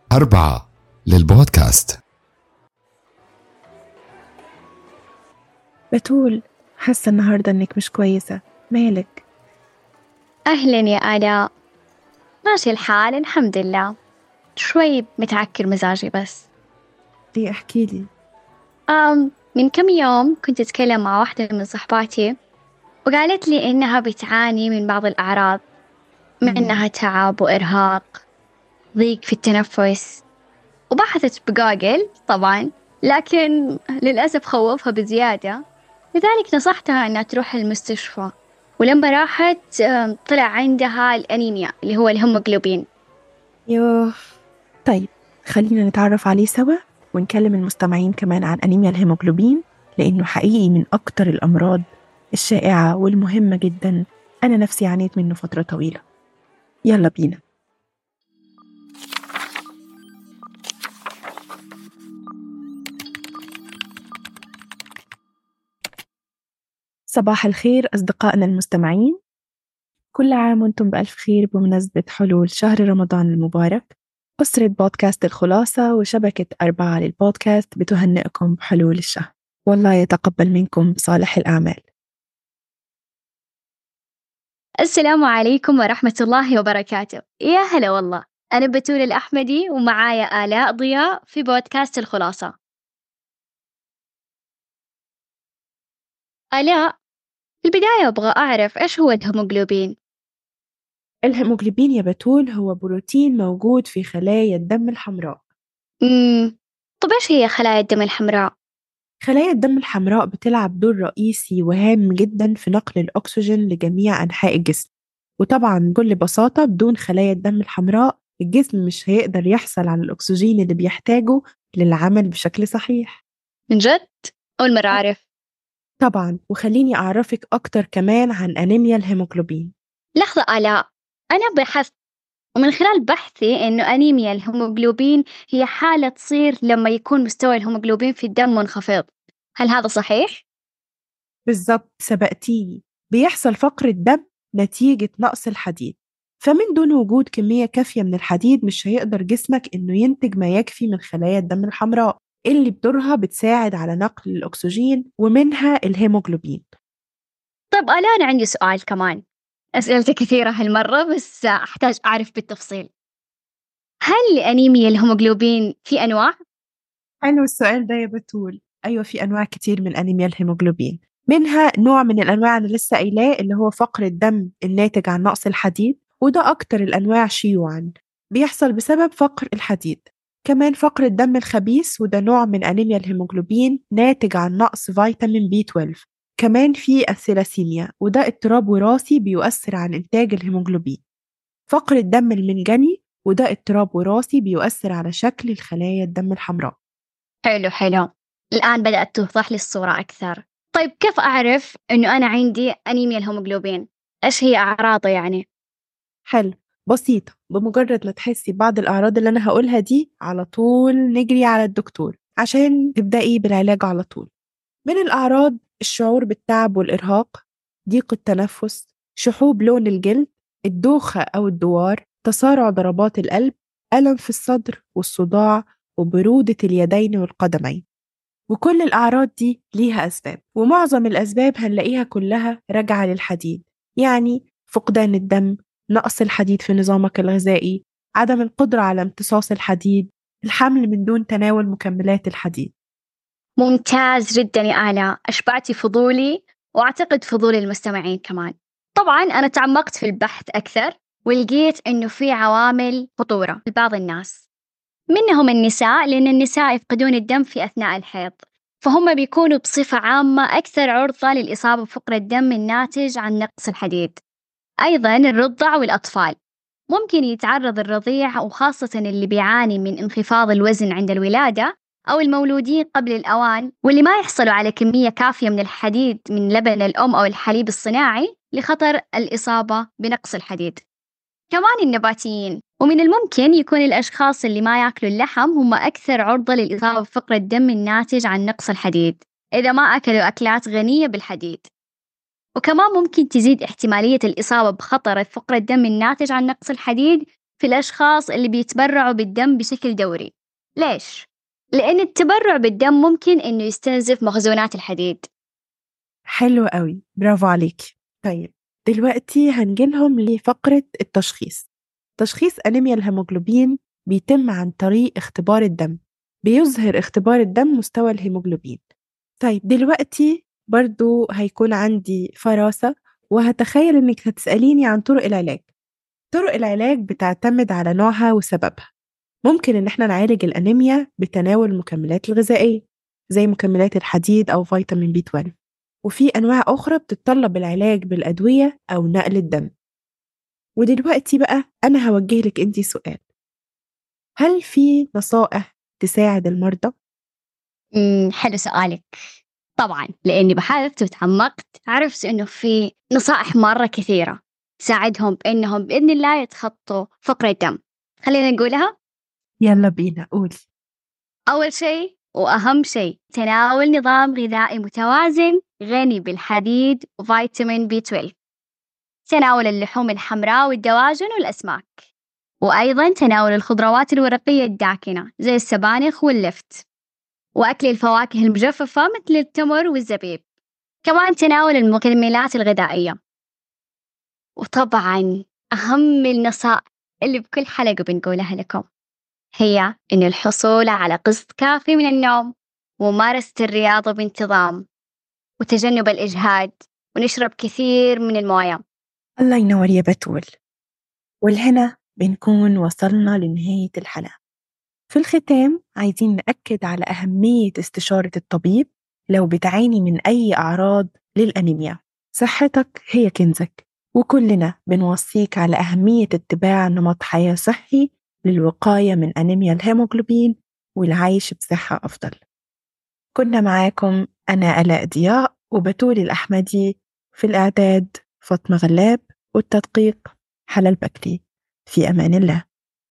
أربعة للبودكاست بتول حاسة النهاردة إنك مش كويسة مالك؟ أهلا يا آلاء ماشي الحال الحمد لله شوي متعكر مزاجي بس ليه احكي لي أم من كم يوم كنت أتكلم مع واحدة من صحباتي وقالت لي إنها بتعاني من بعض الأعراض منها تعب وإرهاق ضيق في التنفس وبحثت بجوجل طبعا لكن للأسف خوفها بزيادة لذلك نصحتها أنها تروح المستشفى ولما راحت آم، طلع عندها الأنيميا اللي هو الهيموغلوبين يوه طيب خلينا نتعرف عليه سوا ونكلم المستمعين كمان عن أنيميا الهيموغلوبين لأنه حقيقي من أكتر الأمراض الشائعة والمهمة جدا أنا نفسي عانيت منه فترة طويلة يلا بينا صباح الخير أصدقائنا المستمعين كل عام وانتم بألف خير بمناسبة حلول شهر رمضان المبارك أسرة بودكاست الخلاصة وشبكة أربعة للبودكاست بتهنئكم بحلول الشهر والله يتقبل منكم صالح الأعمال السلام عليكم ورحمة الله وبركاته يا هلا والله أنا بتول الأحمدي ومعايا آلاء ضياء في بودكاست الخلاصة آلاء في البداية أبغى أعرف إيش هو الهيموغلوبين الهيموغلوبين يا بتول هو بروتين موجود في خلايا الدم الحمراء مم. طب إيش هي خلايا الدم الحمراء؟ خلايا الدم الحمراء بتلعب دور رئيسي وهام جدا في نقل الأكسجين لجميع أنحاء الجسم وطبعا بكل بساطة بدون خلايا الدم الحمراء الجسم مش هيقدر يحصل على الأكسجين اللي بيحتاجه للعمل بشكل صحيح من جد؟ أول مرة أعرف طبعا وخليني أعرفك أكتر كمان عن أنيميا الهيموغلوبين لحظة آلاء أنا بحثت ومن خلال بحثي إنه أنيميا الهيموغلوبين هي حالة تصير لما يكون مستوى الهيموغلوبين في الدم منخفض هل هذا صحيح؟ بالظبط سبقتيني بيحصل فقر الدم نتيجة نقص الحديد فمن دون وجود كمية كافية من الحديد مش هيقدر جسمك إنه ينتج ما يكفي من خلايا الدم الحمراء اللي بدورها بتساعد على نقل الأكسجين ومنها الهيموغلوبين طيب آلاء أنا عندي سؤال كمان أسئلتي كثيرة هالمرة بس أحتاج أعرف بالتفصيل هل لأنيميا الهيموغلوبين في أنواع؟ حلو السؤال ده يا بتول أيوة في أنواع كتير من أنيميا الهيموغلوبين منها نوع من الأنواع اللي لسه قايلاه اللي هو فقر الدم الناتج عن نقص الحديد وده أكتر الأنواع شيوعا بيحصل بسبب فقر الحديد كمان فقر الدم الخبيث وده نوع من أنيميا الهيموغلوبين ناتج عن نقص فيتامين بي 12 كمان في الثلاسيميا وده اضطراب وراثي بيؤثر على إنتاج الهيموغلوبين فقر الدم المنجني وده اضطراب وراثي بيؤثر على شكل الخلايا الدم الحمراء حلو حلو الآن بدأت توضح لي الصورة أكثر طيب كيف أعرف إنه أنا عندي أنيميا الهيموغلوبين؟ إيش هي أعراضه يعني؟ حلو بسيطة بمجرد ما تحسي بعض الأعراض اللي أنا هقولها دي على طول نجري على الدكتور عشان تبدأي بالعلاج على طول من الأعراض الشعور بالتعب والإرهاق ضيق التنفس شحوب لون الجلد الدوخة أو الدوار تسارع ضربات القلب ألم في الصدر والصداع وبرودة اليدين والقدمين وكل الأعراض دي ليها أسباب ومعظم الأسباب هنلاقيها كلها راجعة للحديد يعني فقدان الدم نقص الحديد في نظامك الغذائي عدم القدرة على امتصاص الحديد الحمل من دون تناول مكملات الحديد ممتاز جدا يا آلاء أشبعتي فضولي وأعتقد فضول المستمعين كمان طبعا أنا تعمقت في البحث أكثر ولقيت إنه في عوامل خطورة لبعض الناس منهم النساء لأن النساء يفقدون الدم في أثناء الحيض فهم بيكونوا بصفة عامة أكثر عرضة للإصابة بفقر الدم الناتج عن نقص الحديد أيضا الرضع والأطفال ممكن يتعرض الرضيع وخاصة اللي بيعاني من انخفاض الوزن عند الولادة أو المولودين قبل الأوان واللي ما يحصلوا على كمية كافية من الحديد من لبن الأم أو الحليب الصناعي لخطر الإصابة بنقص الحديد كمان النباتيين ومن الممكن يكون الأشخاص اللي ما يأكلوا اللحم هم أكثر عرضة للإصابة بفقر الدم الناتج عن نقص الحديد إذا ما أكلوا أكلات غنية بالحديد وكمان ممكن تزيد احتمالية الإصابة بخطر فقر الدم الناتج عن نقص الحديد في الأشخاص اللي بيتبرعوا بالدم بشكل دوري ليش؟ لأن التبرع بالدم ممكن إنه يستنزف مخزونات الحديد حلو قوي برافو عليك طيب دلوقتي هنجيلهم لفقرة التشخيص تشخيص أنيميا الهيموجلوبين بيتم عن طريق اختبار الدم بيظهر اختبار الدم مستوى الهيموجلوبين طيب دلوقتي برضو هيكون عندي فراسة وهتخيل إنك هتسأليني عن طرق العلاج طرق العلاج بتعتمد على نوعها وسببها ممكن إن احنا نعالج الأنيميا بتناول المكملات الغذائية زي مكملات الحديد أو فيتامين بي 12 وفي أنواع أخرى بتتطلب العلاج بالأدوية أو نقل الدم ودلوقتي بقى أنا هوجه لك أنت سؤال هل في نصائح تساعد المرضى؟ مم، حلو سؤالك طبعا لأني بحثت وتعمقت عرفت إنه في نصائح مرة كثيرة تساعدهم بإنهم بإذن الله يتخطوا فقر الدم خلينا نقولها يلا بينا قولي أول شيء وأهم شيء تناول نظام غذائي متوازن غني بالحديد وفيتامين بي 12 تناول اللحوم الحمراء والدواجن والأسماك وأيضا تناول الخضروات الورقية الداكنة زي السبانخ واللفت وأكل الفواكه المجففة مثل التمر والزبيب كمان تناول المكملات الغذائية وطبعا أهم النصائح اللي بكل حلقة بنقولها لكم هي إن الحصول على قسط كافي من النوم وممارسة الرياضة بانتظام وتجنب الإجهاد ونشرب كثير من الموية الله ينور يا بتول والهنا بنكون وصلنا لنهاية الحلقة في الختام عايزين نأكد على أهمية استشارة الطبيب لو بتعاني من أي أعراض للأنيميا صحتك هي كنزك وكلنا بنوصيك على أهمية اتباع نمط حياة صحي للوقاية من أنيميا الهيموغلوبين والعيش بصحة أفضل كنا معاكم أنا ألاء ضياء وبتول الأحمدي في الإعداد فاطمة غلاب والتدقيق حلا البكري في أمان الله